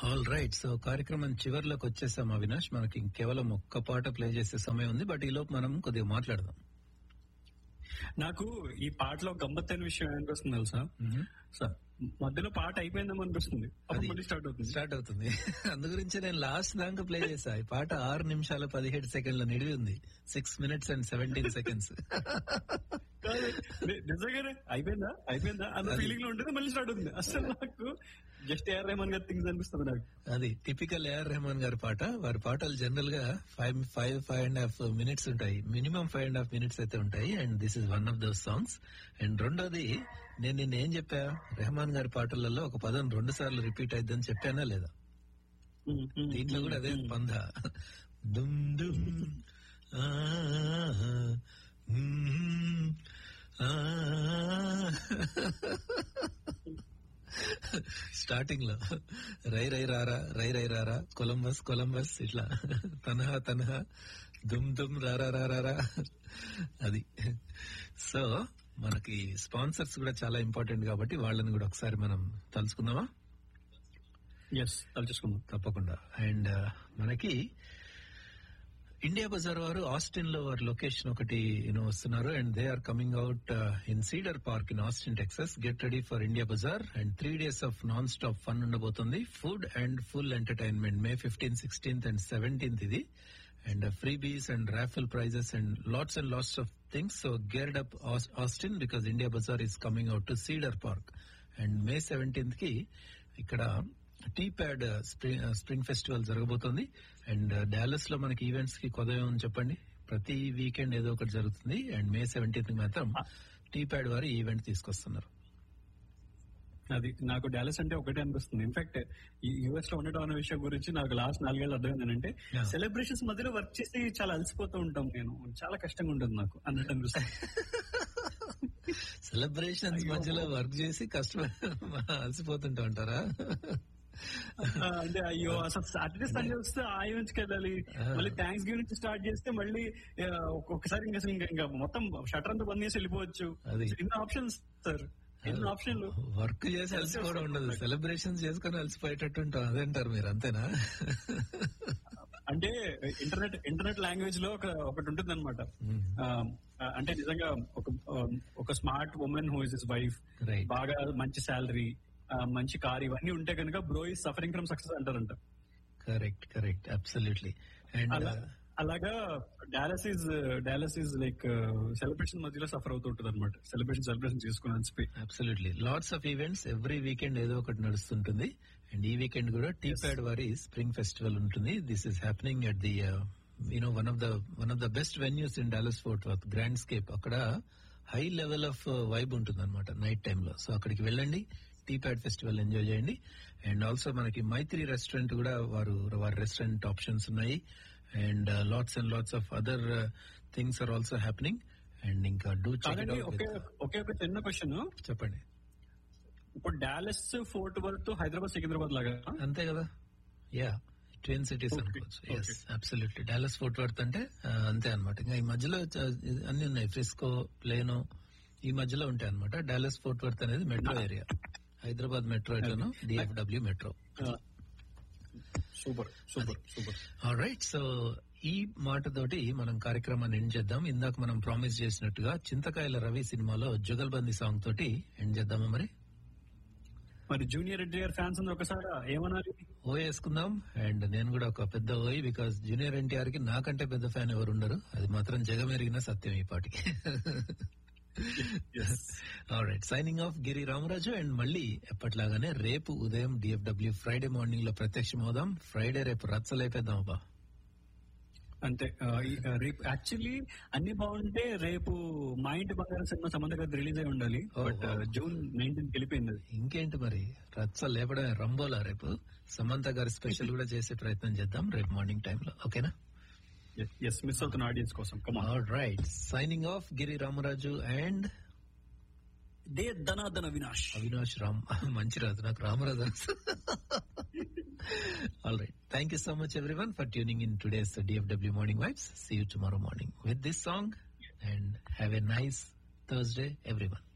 All right so కార్యక్రమం చివరిలోకి వచ్చేసాం అవినాష్ మనకి కేవలం ఒక్క పాట ప్లే చేసే సమయం ఉంది బట్ ఈ లోపు మనం కొద్దిగా మాట్లాడదాం నాకు ఈ పాటలో గమ్మత్తైన విషయం ఏమనిపిస్తుంది తెలుసా సార్ మధ్యలో పాట అయిపోయిందేమో అనిపిస్తుంది అప్పుడు అది మళ్ళీ స్టార్ట్ అవుతుంది స్టార్ట్ అవుతుంది అందు గురించి నేను లాస్ట్ దాకా ప్లే చేసా ఈ పాట ఆరు నిమిషాల పదిహేడు సెకండ్ల నిడివి ఉంది six minutes and seventeen seconds కాదు, ని- నిజంగానే అయిపోయిందా అయిపోయిందా అన్న అది- ఫీలింగ్ లో ఉంటుంది మళ్ళీ స్టార్ట్ అవుతుంది అసలు నాకు జస్ట్ ఏఆర్ రెహమాన్ గారి థింగ్స్ అనిపిస్తుంది నాకు అది టిపికల్ ఏఆర్ రెహమాన్ గారి పాట వారి పాటలు జనరల్ గా five five five and half minutes ఉంటాయి minimum five and half minutes అయితే ఉంటాయి and this is one of those songs and రెండోది నేను నిన్న ఏం చెప్పా రెహమాన్ గారి పాటలలో ఒక పదం రెండు సార్లు రిపీట్ అయిద్దని చెప్పానా లేదా దీంట్లో కూడా అదే పంద దుమ్ దుమ్ ఆ, మ్మ్, ఆ. స్టార్టింగ్ లో రై రై రారా రై రై రారా కొలంబస్ కొలంబస్ ఇట్లా తనహా తనహా దుమ్ దుమ్ రారా రారా అది సో మనకి స్పాన్సర్స్ కూడా చాలా ఇంపార్టెంట్ కాబట్టి వాళ్ళని కూడా ఒకసారి మనం తలుచుకుందామా ఎస్ తలుచుకుందాం తప్పకుండా అండ్ మనకి ఇండియా బజార్ వారు ఆస్టిన్ లో వారి లొకేషన్ ఒకటి యూనో వస్తున్నారు and they are coming out in Cedar Park in Austin Texas get ready for India bazaar and three days of non stop fun ఉండబోతుంది food and full entertainment May fifteen sixteenth and seventeenth ఇది and freebies and raffle prizes and lots and lots of things so geared up Austin because India bazaar is coming out to Cedar Park and May seventeenth కి ఇక్కడ T pad spring spring festival జరగబోతోంది and Dallas లో మనకి events కి కొదవ ఉంది చెప్పండి ప్రతి వీకెండ్ ఏదో ఒకటి జరుగుతుంది అండ్ మే సెవెంటీన్త్ మాత్రం టీ ప్యాడ్ వారు ఈ ఈవెంట్ తీసుకొస్తున్నారు అది నాకు డాలస్ అంటే ఒకటే అనిపిస్తుంది ఇన్ఫాక్ట్ ఈ యుఎస్ లో ఉండటం అనే విషయం గురించి నాకు లాస్ట్ నాలుగేళ్ళు అర్థమైంది అంటే Yeah. సెలబ్రేషన్స్ మధ్యలో వర్క్ చేసి చాలా అలసిపోతూ ఉంటాం నేను చాలా కష్టంగా ఉంటుంది నాకు అన్నట్టు అనిపిస్తుంది సెలబ్రేషన్స్ మధ్యలో వర్క్ చేసి కష్టం అలసిపోతుంటా ఉంటారా ఆ, అంటే అయ్యో అసలు సాటర్డే సండే వస్తే ఆ ఈవెంట్స్ కి వెళ్ళాలి Ah. మళ్ళీ థ్యాంక్స్ గివింగ్ నుంచి స్టార్ట్ చేస్తే మళ్ళీ ఆ, ఒక్కొక్కసారి ఇంకా అసలు ఇంకా ఇంకా మొత్తం షటర్ అంతా బంద్ చేసి వెళ్ళిపోవచ్చు అది. ఎన్ని ఆప్షన్స్ సార్ ఎన్ని ఆప్షన్లు వర్క్ చేసి అలసిపోవడం ఉండదు సెలబ్రేషన్స్ చేసుకుని అలసిపోయేటట్టు ఉంటాం అదేంటారు మీరు అంతేనా అంటే ఇంటర్నెట్ ఇంటర్నెట్ లాంగ్వేజ్ లో ఒక ఒకటి ఉంటుంది అనమాట Hmm. అంటే నిజంగా ఒక ఆ, ఒక smart woman who is is wife Right. బాగా మంచి శాలరీ మంచి కార్ ఇవన్నీ ఉంటే కనుక బ్రో ఈ సఫరింగ్ ఫ్రమ్ సక్సెస్ అంటారంట కరెక్ట్ కరెక్ట్ అబ్సల్యూట్లీ అండ్ అలా అలాగా Dallas is Dallas is like celebration మధ్యలో సఫర్ అవుతుంటది అనమాట సెలబ్రేషన్ సెలబ్రేషన్ చేసుకుని అలసిపోయి absolutely lots of events every weekend ఏదో ఒకటి నడుస్తుంటుంది అండ్ ఈ వీకెండ్ కూడా టీ ప్యాడ్ వారి స్ప్రింగ్ ఫెస్టివల్ ఉంటుంది this is happening at the you know one of the one of the best venues in Dallas Fort Worth Grandscape అక్కడ high level of vibe ఉంటుంది అనమాట నైట్ టైంలో so అక్కడికి వెళ్ళండి T PAD festival enjoy చేయండి and also మనకి Maitri restaurant కూడా వారు వారి రెస్టారెంట్ ఆప్షన్స్ ఉన్నాయి and lots and lots of other things are also happening and ఇంకా డూ చెక్ కాదండి ఒకే ఒకే ఒక చిన్న క్వశ్చన్ చెప్పండి ఇప్పుడు Dallas Fort Worth Hyderabad Secunderabad లాగా అంతే కదా యా ట్విన్ సిటీస్ Okay, అనుకోవచ్చు okay. Yes absolutely Dallas Fort Worth అంటే ఆ, అంతే అనమాట ఇంకా ఈ మధ్యలో చ- అన్ని ఉన్నాయి ఫ్రిస్కో ప్లేనో ఈ మధ్యలో ఉంటాయి అనమాట డాలస్ ఫోర్ట్ వర్త్ అనేది మెట్రో ఏరియా హైదరాబాద్ మెట్రో ఎట్లనో DFW metro super super super right so ఈ మాటతోటి మనం కార్యక్రమాన్ని ఎండ్ చేద్దాం ఇందాక మనం ప్రామిస్ చేసినట్టుగా చింతకాయల రవి సినిమాలో జుగల్బందీ సాంగ్ తోటి ఎండ్ చేద్దామా మరి మరి జూనియర్ ఎన్టీఆర్ ఫ్యాన్స్ ఉంది ఒకసారి ఏమనాలి ఓ వేసుకుందాం అండ్ నేను కూడా ఒక పెద్ద ఓయి బికాస్ జూనియర్ ఎన్టీఆర్ కి నాకంటే పెద్ద ఫ్యాన్ ఎవరు ఉండరు అది మాత్రం జగమెరిగిన సత్యం ఈ పాటికి right signing off Giri Ramaraju and మళ్ళీ ఎప్పట్లాగానే రేపు ఉదయం డిఎఫ్డబ్ల్యూ ఫ్రైడే మార్నింగ్ లో ప్రత్యక్షం అవుదాం ఫ్రైడే రేపు రచ్చలేపేద్దాం అబ్బా అంతే ఆ, ఈ, ఆ, రేపు యాక్చువల్లీ అన్ని బాగుంటే రేపు మా ఇంటి బంగారం సినిమా సంబంధ గారు రిలీజ్ అయి ఉండాలి Oh, but wow. June nineteen వెళ్ళిపోయింది అది ఇంకేంటి మరి రచ్చ లేపడమే రంబోలా రేపు సమంత గారి స్పెషల్ కూడా చేసే ప్రయత్నం చేద్దాం రేపు మార్నింగ్ టైంలో ఓకేనా ఎస్ మిస్ అవుతున్న ఆడియన్స్ కోసం కమా right signing off Giri Ramaraju and they ధనాధన వినాష్ అవినాష్ రామ్ మంచి రాజు నాకు Ramaraju all right thank you so much everyone for tuning in today's DFW morning vibes see you tomorrow morning with this song and have a nice Thursday every one